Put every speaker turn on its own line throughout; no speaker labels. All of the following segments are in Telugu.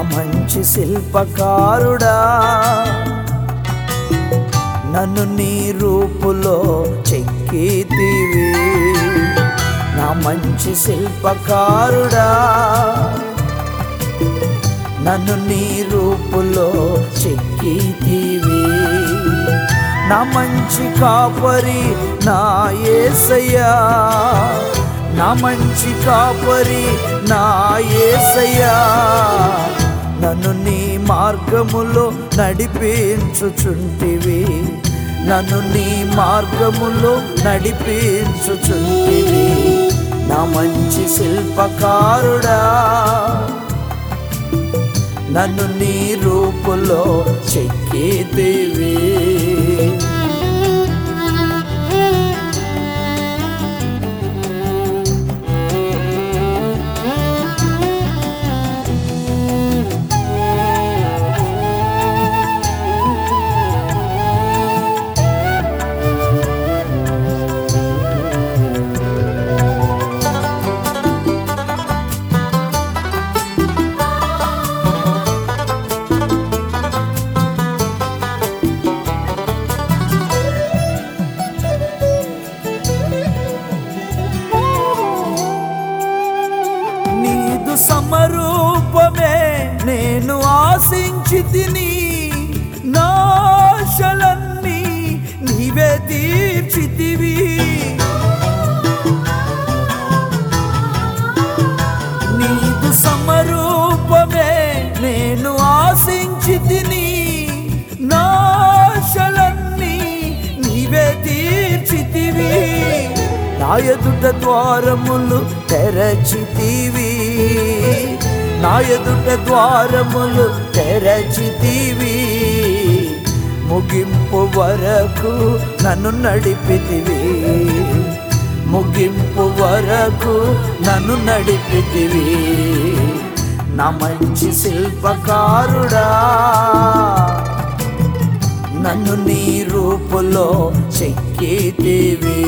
మంచి శిల్పకారుడా నన్ను నీ రూపులో చెక్కితివి నా మంచి శిల్పకారుడా నన్ను నీ రూపులో చెక్కితివి నా మంచి కాపరి నా ఏసయ్యా నా మంచి కాపరి నా ఏసయ్యా నన్ను నీ మార్గములో నడిపించుచుంటివి నన్ను నీ మార్గములో నడిపించుచుంటివి నా మంచి శిల్పకారుడా నన్ను నీ రూపులో చెక్కితివి నీదు సమరూపమే నేను ఆశించి తిని నాశలన్నీ నీవే తీర్చితివి నీదు సమరూపమే నేను ఆశించి తిని నాశలన్నీ నీవే తీర్చితివి నా ఎదుట ద్వారములు తెరచితివి నా ఎదుట ద్వారములు తెరచితివి ముగింపు వరకు నన్ను నడిపితివి ముగింపు వరకు నన్ను నడిపితివి నా మంచి శిల్పకారుడా నన్ను నీ రూపులో చెక్కితివి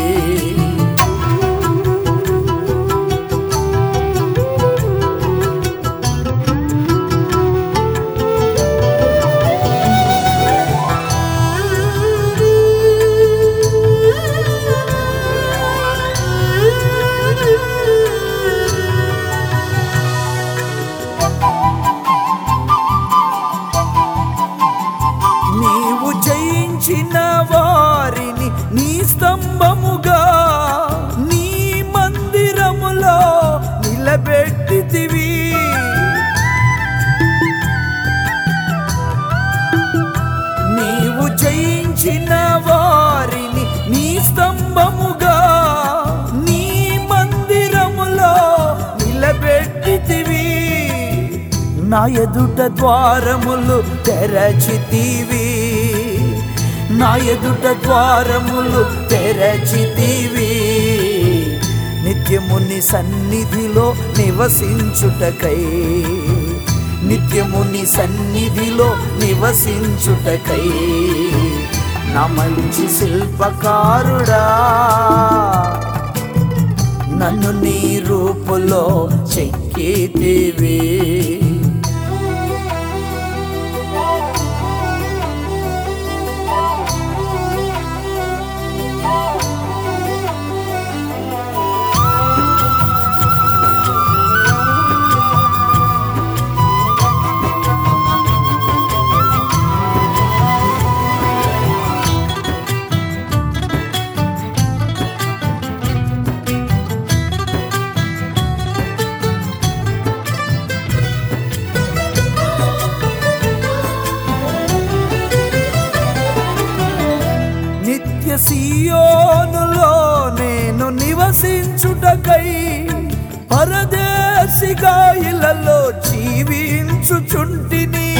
నీవు జయించిన వారిని నీ స్తంభముగా నీ మందిరములో నిలబెట్టితివి నీవు జయించిన వారిని నీ స్తంభముగా నీ మందిరములో నిలబెట్టితివి నా ఎదుట ద్వారములు తెరచితివి నా ఎదుట ద్వారములు తెరచితివి నిత్యముని సన్నిధిలో నివసించుటకై నిత్యముని సన్నిధిలో నివసించుటకై నా మంచి శిల్పకారుడా నన్ను నీ రూపులో చెక్కితివి నిత్య సియోనులో నేను నివసించుటకై పరదేశిగా ఇలలో జీవించుచుంటిని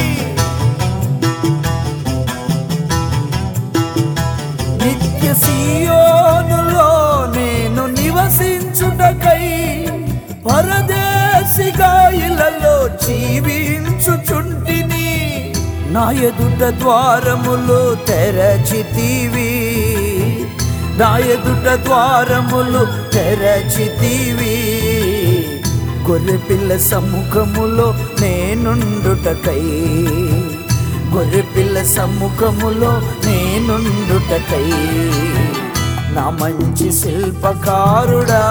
నిత్య సియోనులో నేను నివసించుటకై పరదేశిగా ఇలలో జీవించుచుంటిని నా ఎదుట ద్వారములు తెరచితివి నా ఎదుట ద్వారములు తెరచితివి గొర్రెపిల్ల సముఖములో నేనుండుటకై గొర్రెపిల్ల సముఖములో నేనుండుటకై నా మంచి శిల్పకారుడా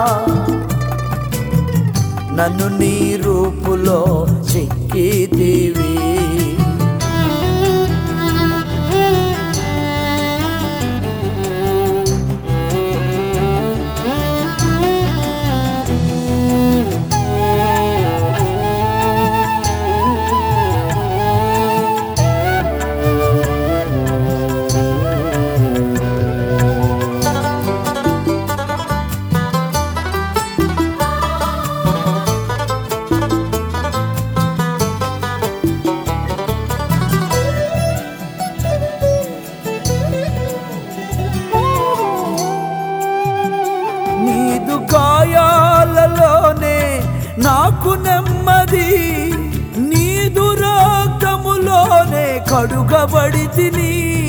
నన్ను నీ రూపులో చెక్కిదివి నీదు గాయాలలోనే నాకు నెమ్మది నీదు రక్తములోనే కడుగబడి తిని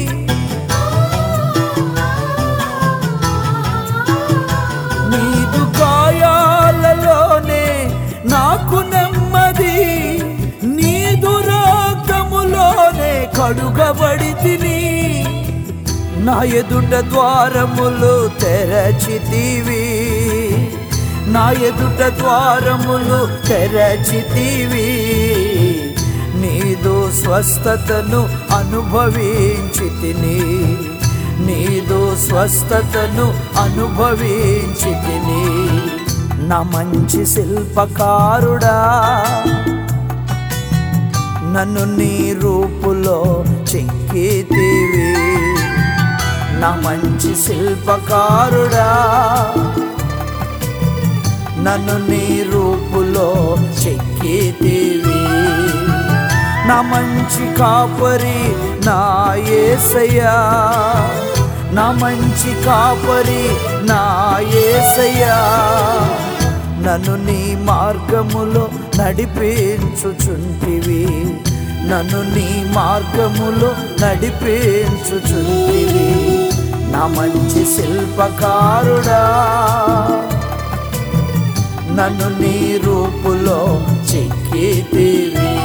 నీదు గాయాలలోనే నాకు నెమ్మది నీదు రక్తములోనే కడుగబడి తిని నా ఎదుట ద్వారములు తెరచితివి నా ఎదుట ద్వారములు తెరచితివి నీదు స్వస్థతను అనుభవించి తిని నీదు స్వస్థతను అనుభవించి తిని నా మంచి శిల్పకారుడా నన్ను నీ రూపులో చెక్కితివి నా మంచి శిల్పకారుడా నన్ను నీ రూపులో చెక్కితివి నా మంచి కాపరి నా ఏసయ్యా నా మంచి కాపరి నా ఏసయ్యా నన్ను నీ మార్గములో నడిపించుచుంటివి నన్ను నీ మార్గములో నడిపించుచుంటివి నా మంచి శిల్పకారుడా నన్ను నీ రూపులో చెక్కితివి